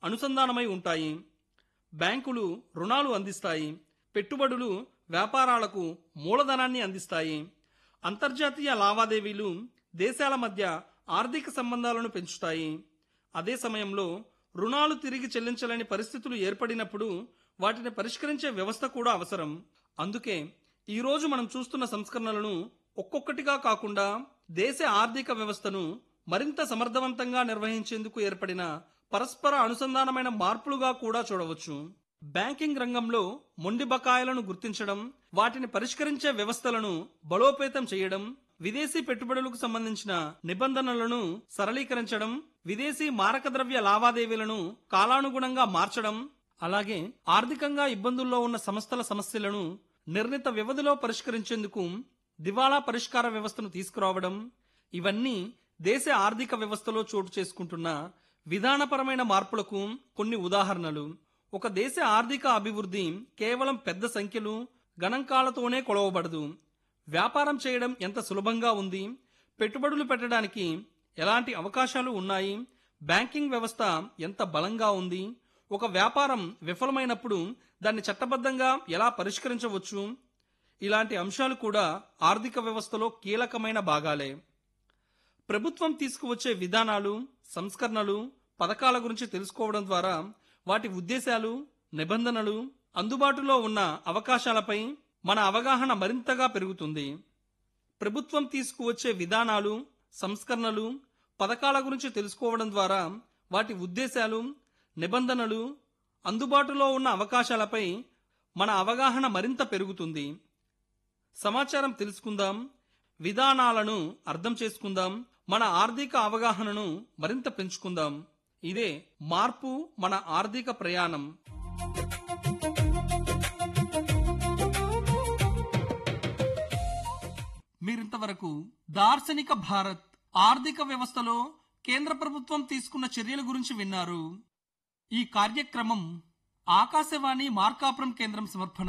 అనుసంధానమై ఉంటాయి బ్యాంకులు రుణాలు అందిస్తాయి పెట్టుబడులు వ్యాపారాలకు మూలధనాన్ని అందిస్తాయి అంతర్జాతీయ లావాదేవీలు దేశాల మధ్య ఆర్థిక సంబంధాలను పెంచుతాయి అదే సమయంలో రుణాలు తిరిగి చెల్లించలేని పరిస్థితులు ఏర్పడినప్పుడు వాటిని పరిష్కరించే వ్యవస్థ కూడా అవసరం అందుకే ఈ రోజు మనం చూస్తున్న సంస్కరణలను ఒక్కొక్కటిగా కాకుండా దేశ ఆర్థిక వ్యవస్థను మరింత సమర్థవంతంగా నిర్వహించేందుకు ఏర్పడిన పరస్పర అనుసంధానమైన మార్పులుగా కూడా చూడవచ్చు బ్యాంకింగ్ రంగంలో మొండి బకాయిలను గుర్తించడం వాటిని పరిష్కరించే వ్యవస్థలను బలోపేతం చేయడం విదేశీ పెట్టుబడులకు సంబంధించిన నిబంధనలను సరళీకరించడం విదేశీ మారక ద్రవ్య లావాదేవీలను కాలానుగుణంగా మార్చడం అలాగే ఆర్థికంగా ఇబ్బందుల్లో ఉన్న సంస్థల సమస్యలను నిర్ణీత వ్యవధిలో పరిష్కరించేందుకు దివాళా పరిష్కార వ్యవస్థను తీసుకురావడం ఇవన్నీ దేశ ఆర్థిక వ్యవస్థలో చోటు చేసుకుంటున్న విధానపరమైన మార్పులకు కొన్ని ఉదాహరణలు ఒక దేశ ఆర్థిక అభివృద్ధి కేవలం పెద్ద సంఖ్యలు గణాంకాలతోనే కొలవబడదు వ్యాపారం చేయడం ఎంత సులభంగా ఉంది పెట్టుబడులు పెట్టడానికి ఎలాంటి అవకాశాలు ఉన్నాయి బ్యాంకింగ్ వ్యవస్థ ఎంత బలంగా ఉంది ఒక వ్యాపారం విఫలమైనప్పుడు దాన్ని చట్టబద్ధంగా ఎలా పరిష్కరించవచ్చు ఇలాంటి అంశాలు కూడా ఆర్థిక వ్యవస్థలో కీలకమైన భాగాలే ప్రభుత్వం తీసుకువచ్చే విధానాలు సంస్కరణలు పథకాల గురించి తెలుసుకోవడం ద్వారా వాటి ఉద్దేశాలు నిబంధనలు అందుబాటులో ఉన్న అవకాశాలపై మన అవగాహన మరింతగా పెరుగుతుంది ప్రభుత్వం తీసుకువచ్చే విధానాలు సంస్కరణలు పథకాల గురించి తెలుసుకోవడం ద్వారా వాటి ఉద్దేశాలు నిబంధనలు అందుబాటులో ఉన్న అవకాశాలపై మన అవగాహన మరింత పెరుగుతుంది సమాచారం తెలుసుకుందాం విధానాలను అర్థం చేసుకుందాం మన ఆర్థిక అవగాహనను మరింత పెంచుకుందాం ఇదే మార్పు మన ఆర్థిక ప్రయాణం మీరింతవరకు దార్శనిక భారత్ ఆర్థిక వ్యవస్థలో కేంద్ర ప్రభుత్వం తీసుకున్న చర్యల గురించి విన్నారు ఈ కార్యక్రమం ఆకాశవాణి మార్కాపురం కేంద్రం సమర్పణ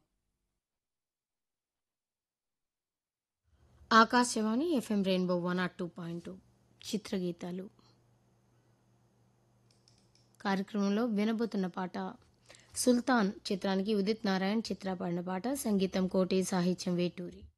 Akashvani FM rainbow one oh two point two చిత్రగీతాలు కార్యక్రమంలో వినబోతున్న పాట సుల్తాన్ చిత్రానికి ఉదిత్ నారాయణ్ చిత్ర పాడిన పాట సంగీతం కోటి సాహిత్యం వేటూరి